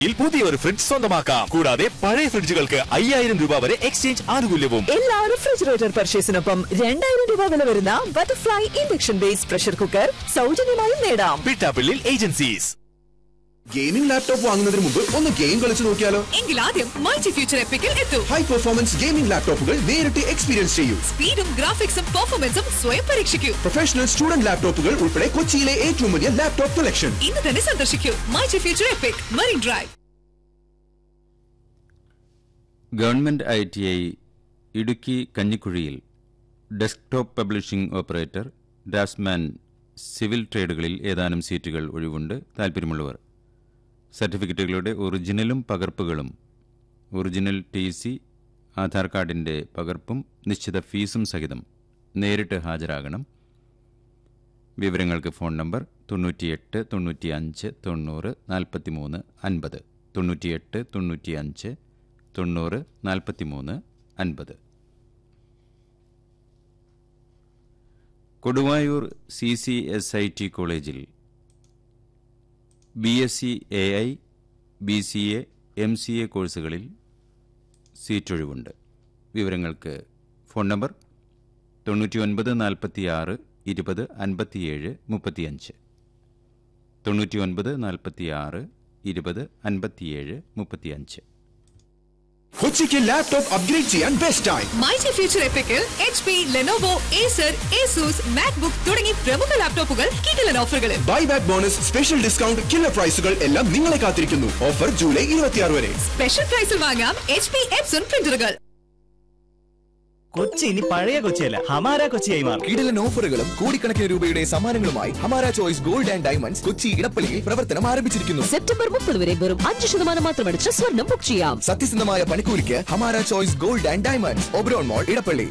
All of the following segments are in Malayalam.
ഇതിൽ പുതിയൊരു ഫ്രിഡ്ജ് സ്വന്തമാക്കാം കൂടാതെ പഴയ ഫ്രിഡ്ജുകൾക്ക് അയ്യായിരം രൂപ വരെ എക്സ്ചേഞ്ച് ആനുകൂല്യവും എല്ലാ റെഫ്രിജറേറ്റർ പർച്ചേസിനൊപ്പം രണ്ടായിരം രൂപ വില വരുന്ന butterfly induction base pressure cooker സൗജന്യമായും നേടാം പിട്ടാപ്പിള്ളിൽ ഏജൻസീസ് ഗെയിമിംഗ് ലാപ്ടോപ്പ് വാങ്ങുന്നതിന് മുമ്പ് ഒന്ന് ഗെയിം കളിച്ചു നോക്കിയാലോ എങ്കിൽ ആദ്യം മൾട്ടി ഫ്യൂച്ചർ എപ്പിക്കിൽ എത്തൂ ഹൈ പെർഫോമൻസ് ഗെയിമിംഗ് ലാപ്ടോപ്പുകൾ നേരിട്ട് എക്സ്പീരിയൻസ് ചെയ്യൂ സ്പീഡും ഗ്രാഫിക്സും പെർഫോമൻസും സ്വയം പരീക്ഷിക്കൂ പ്രൊഫഷണൽ സ്റ്റുഡന്റ് ലാപ്ടോപ്പുകൾ ഉൾപ്പെടെ കൊച്ചിയിലെ ഏറ്റവും വലിയ ലാപ്ടോപ്പ് കളക്ഷൻ ഇന്ന് തന്നെ സന്ദർശിക്കൂ multi future epic marine drive government I T I Idukki കഞ്ഞിക്കുഴിയിൽ desktop publishing operator draughtsman civil ട്രേഡുകളിൽ ഏതാനും സീറ്റുകൾ ഒഴിവുണ്ട് താൽപ്പര്യമുള്ളവർ സർട്ടിഫിക്കറ്റുകളുടെ ഒറിജിനലും പകർപ്പുകളും ഒറിജിനൽ ടി സി ആധാർ കാർഡിന്റെ പകർപ്പും നിശ്ചിത ഫീസും സഹിതം നേരിട്ട് ഹാജരാകണം വിവരങ്ങൾക്ക് ഫോൺ നമ്പർ തൊണ്ണൂറ്റിയെട്ട് തൊണ്ണൂറ്റിയഞ്ച് തൊണ്ണൂറ് നാൽപ്പത്തിമൂന്ന് അൻപത് തൊണ്ണൂറ്റിയെട്ട് തൊണ്ണൂറ്റിയഞ്ച് തൊണ്ണൂറ് നാൽപ്പത്തിമൂന്ന് അൻപത് Koduvayur C C S I T കോളേജിൽ B S C A I B C A M C A കോഴ്സുകളിൽ സീറ്റൊഴിവുണ്ട് വിവരങ്ങൾക്ക് ഫോൺ നമ്പർ തൊണ്ണൂറ്റി ഒൻപത് നാൽപ്പത്തി ആറ് ഇരുപത് അൻപത്തിയേഴ് മുപ്പത്തിയഞ്ച് തൊണ്ണൂറ്റി ഒൻപത് നാൽപ്പത്തി ആറ് ഇരുപത് അൻപത്തിയേഴ് മുപ്പത്തിയഞ്ച് കൊച്ചിക്ക് ലാപ്ടോപ്പ് അപ്ഗ്രേഡ് ചെയ്യാൻ ബെസ്റ്റ് ടൈം മൾട്ടി ഫ്യൂച്ചർ എപ്പിക്കിൽ H P Lenovo Acer Asus MacBook തുടങ്ങി പ്രമുഖ ലാപ്ടോപ്പുകൾ കിടിലൻ ഓഫറുകളിൽ buy back bonus special discount killer പ്രൈസുകൾ എല്ലാം നിങ്ങളെ കാത്തിരിക്കുന്നു ഓഫർ ജൂലൈ ഇരുപത്തിയാറ് വരെ സ്പെഷ്യൽ പ്രൈസിൽ വാങ്ങാം എച്ച് പി എപ്സൺ പ്രിന്ററുകൾ കൊച്ചി ഇനി പഴയ കൊച്ചിയല്ല ഹമാര കൊച്ചിയായി മാറും കിടിലൻ ഓഫറുകളും കോടിക്കണക്കിന് രൂപയുടെ സമ്മാനങ്ങളുമായി Hamara choice gold and diamonds Kochi ഇടപ്പള്ളിയിൽ പ്രവർത്തനം ആരംഭിച്ചിരിക്കുന്നു സെപ്റ്റംബർ മുപ്പത് വരെ വെറും അഞ്ച് ശതമാനം മാത്രമടിച്ച് സ്വർണം ബുക്ക് ചെയ്യാം സത്യസന്ധമായ പണിക്കൂലിക്ക് Hamara choice gold and diamonds Oberon mall Edappally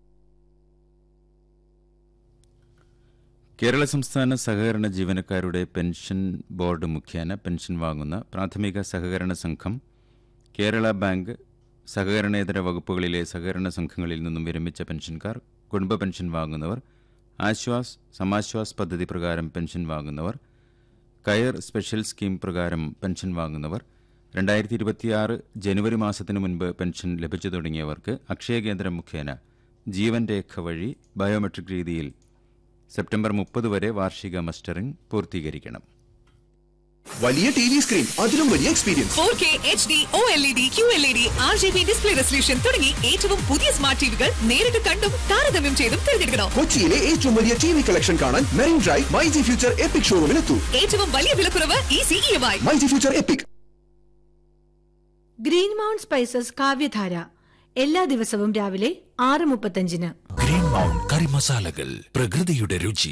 Kerala സംസ്ഥാന സഹകരണ ജീവനക്കാരുടെ പെൻഷൻ ബോർഡ് മുഖേന പെൻഷൻ വാങ്ങുന്ന പ്രാഥമിക സഹകരണ സംഘം കേരള ബാങ്ക് സഹകരണേതര വകുപ്പുകളിലെ സഹകരണ സംഘങ്ങളിൽ നിന്നും വിരമിച്ച പെൻഷൻകാർ കുടുംബ പെൻഷൻ വാങ്ങുന്നവർ ആശ്വാസ് സമാശ്വാസ് പദ്ധതി പ്രകാരം പെൻഷൻ വാങ്ങുന്നവർ കയർ സ്പെഷ്യൽ സ്കീം പ്രകാരം പെൻഷൻ വാങ്ങുന്നവർ രണ്ടായിരത്തി ഇരുപത്തിയാറ് ജനുവരി മാസത്തിനു മുൻപ് പെൻഷൻ ലഭിച്ചു തുടങ്ങിയവർക്ക് അക്ഷയ കേന്ദ്രം മുഖേന ജീവൻ രേഖ വഴി ബയോമെട്രിക് രീതിയിൽ സെപ്റ്റംബർ മുപ്പത് വരെ വാർഷിക മസ്റ്ററിംഗ് പൂർത്തീകരിക്കണം വലിയ ടി വി സ്ക്രീൻ അതിലും വലിയ experience four K H D O L E D Q L E D R G B display resolution തുടങ്ങി ഏറ്റവും പുതിയ സ്മാർട്ട് ടിവികൾ നേരിട്ട് കണ്ടും താരതമ്യം ചെയ്തും തിരഞ്ഞെടുക്കണം കൊച്ചിയിലെ ഏറ്റവും വലിയ ടി വി കളക്ഷൻ കാണാൻ marine drive my G future epic ഷോറൂമിൽ എത്തൂ ഏറ്റവും വലിയ വിലക്കുറവ് easy E M I my G future epic green mount spices Kavyadhara എല്ലാ ദിവസവും രാവിലെ ആറ് മുപ്പത്തഞ്ചിന് ഗ്രീൻ മൗണ്ട് കറി മസാലകൾ പ്രകൃതിയുടെ രുചി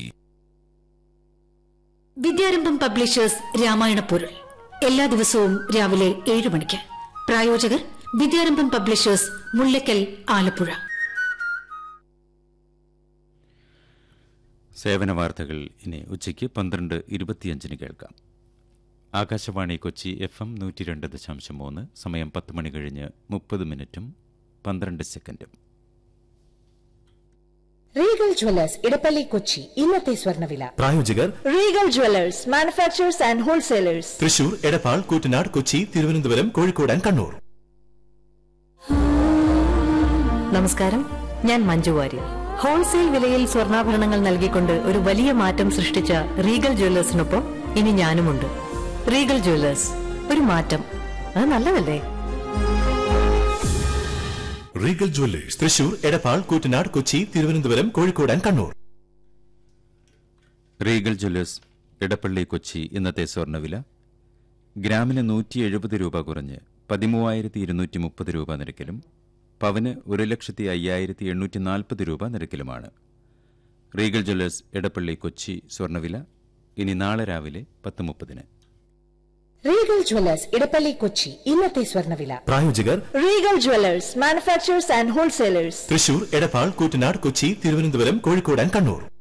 വിദ്യാരംഭം പബ്ലിഷേഴ്സ് രാമായണ പൊരുൾ എല്ലാ ദിവസവും രാവിലെ ഏഴ് മണിക്ക് പ്രായോജകർ വിദ്യാരംഭം പബ്ലിഷേഴ്സ് മുല്ലക്കൽ ആലപ്പുഴ സേവന വാർത്തകൾ ഇനി ഉച്ചയ്ക്ക് പന്ത്രണ്ട് ഇരുപത്തിയഞ്ചിന് കേൾക്കാം ആകാശവാണി കൊച്ചി എഫ് എം നൂറ്റി രണ്ട് ദശാംശം മൂന്ന് സമയം പത്ത് മണി കഴിഞ്ഞ് മുപ്പത് മിനിറ്റും പന്ത്രണ്ട് സെക്കൻഡും റീഗൽ ജ്വല്ലേഴ്സ് ഇടപ്പള്ളി കൊച്ചി ഇന്നത്തെ സ്വർണ്ണവില പ്രായോജകർ Regal jewellers manufacturers and wholesalers Thrissur Edappal Koottanad Kochi Thiruvananthapuram Kozhikode and Kannur നമസ്കാരം ഞാൻ മഞ്ജു വാര്യർ ഹോൾസെയിൽ വിലയിൽ സ്വർണ്ണാഭരണങ്ങൾ നൽകിക്കൊണ്ട് ഒരു വലിയ മാറ്റം സൃഷ്ടിച്ച റീഗൽ ജ്വല്ലേഴ്സിനൊപ്പം ഇനി ഞാനുമുണ്ട് റീഗൽ ജ്വല്ലേഴ്സ് ഒരു മാറ്റം അത് നല്ലതല്ലേ Regal jewellers Thrissur Edappal Koottanad Kochi Thiruvananthapuram Kozhikode and Kannur Regal jewellers Edappally Kochi ഇന്നത്തെ സ്വർണ്ണവില ഗ്രാമിന് നൂറ്റി എഴുപത് രൂപ കുറഞ്ഞ് പതിമൂവായിരത്തി ഇരുന്നൂറ്റി മുപ്പത് രൂപ നിരക്കിലും പവന് ഒരു ലക്ഷത്തി അയ്യായിരത്തി എണ്ണൂറ്റി നാൽപ്പത് രൂപ നിരക്കിലുമാണ് റീഗൽ ജ്വല്ലേഴ്സ് ഇടപ്പള്ളി കൊച്ചി സ്വർണ്ണവില ഇനി നാളെ രാവിലെ പത്ത് മുപ്പതിന് റീഗൽ ജ്വല്ലേഴ്സ് ഇടപ്പള്ളി കൊച്ചി ഇന്നത്തെ സ്വർണ്ണവില പ്രായോജകർ Regal jewellers manufacturers and wholesalers Thrissur Edappal Koottanad Kochi Thiruvananthapuram Kozhikode and Kannur